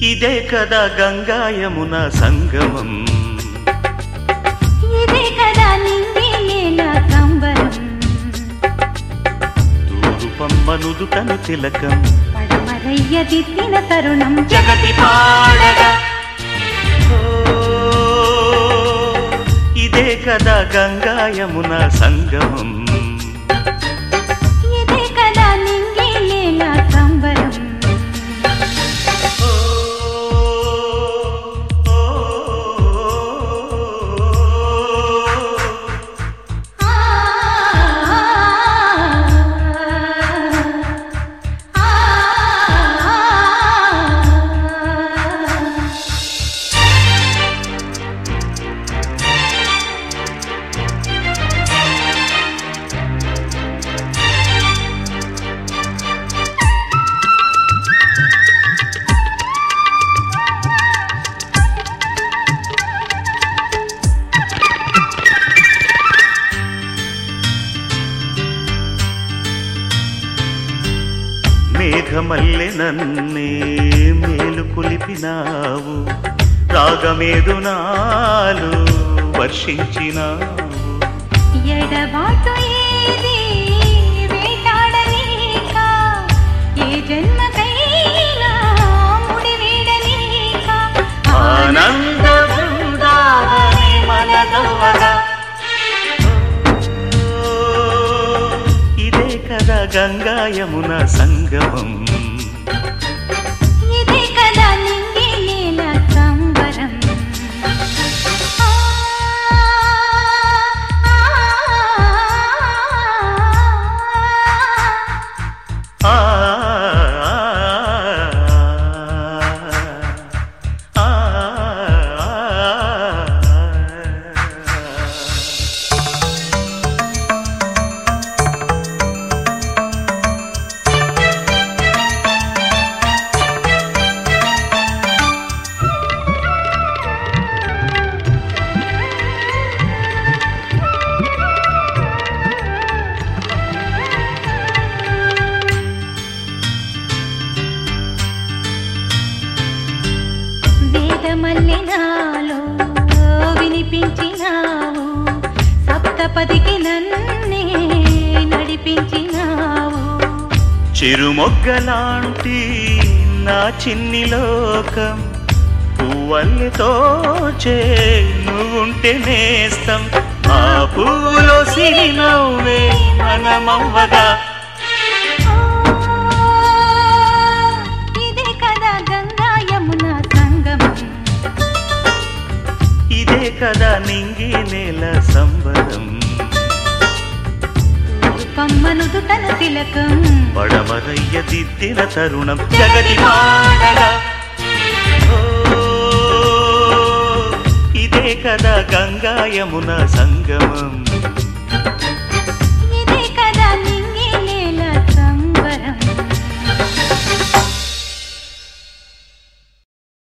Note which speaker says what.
Speaker 1: ఇదే కదా గంగాయమున సంగమం
Speaker 2: ఇదే కదా నింగి నేల సంబరం
Speaker 1: తూరుపమ్మనుదుటను తిలకం
Speaker 2: పడమరయ్య దిద్దిన తరుణం
Speaker 1: జగతి పాడగా ఓ, ఇదే కదా గంగాయమున సంగమం
Speaker 2: ఇదే కదా నింగి నేల సంబరం
Speaker 1: ఓ, ఓ,
Speaker 2: ఆ, ఆ, ఆ.
Speaker 1: మేఘమల్లె నన్నే మేలు కొలిపినావు రాగమేదు నాలు వర్షించినావు
Speaker 2: ఎడబాటు ఏది వేటాడనీక ఏ జన్మకైనా ముడివేడనీక
Speaker 1: ఆనంద బృందావని మనదవ్వగా ఓ, ఇదే కదా గంగాయమున సంగమం
Speaker 2: ఇదే కదా నింగి నేల సంబరం ఆ, ఆ, ఆ.
Speaker 1: ఆ, ఆ, ఆ.
Speaker 2: వేదమల్లె నాలో వినిపించినావు సప్తపదికి నన్నే నడిపించినావు
Speaker 1: చిరుమొగ్గలాంటి నా చిన్ని లోకం పువ్వల్లెతో చే నువ్వుంటే నేస్తం ఆ పూలో సిరి నవ్వే మనమవ్వగా
Speaker 2: ఇదే కదా గంగా యమున సంగమం
Speaker 1: ఇదే కదా నింగి నేల సంబరం
Speaker 2: కమ్మనుదు తన తిలకం
Speaker 1: పడమరయ్య దిద్దిన తరుణం జగతి పాడగా ఓ, ఇదే కదా గంగాయమున సంగమం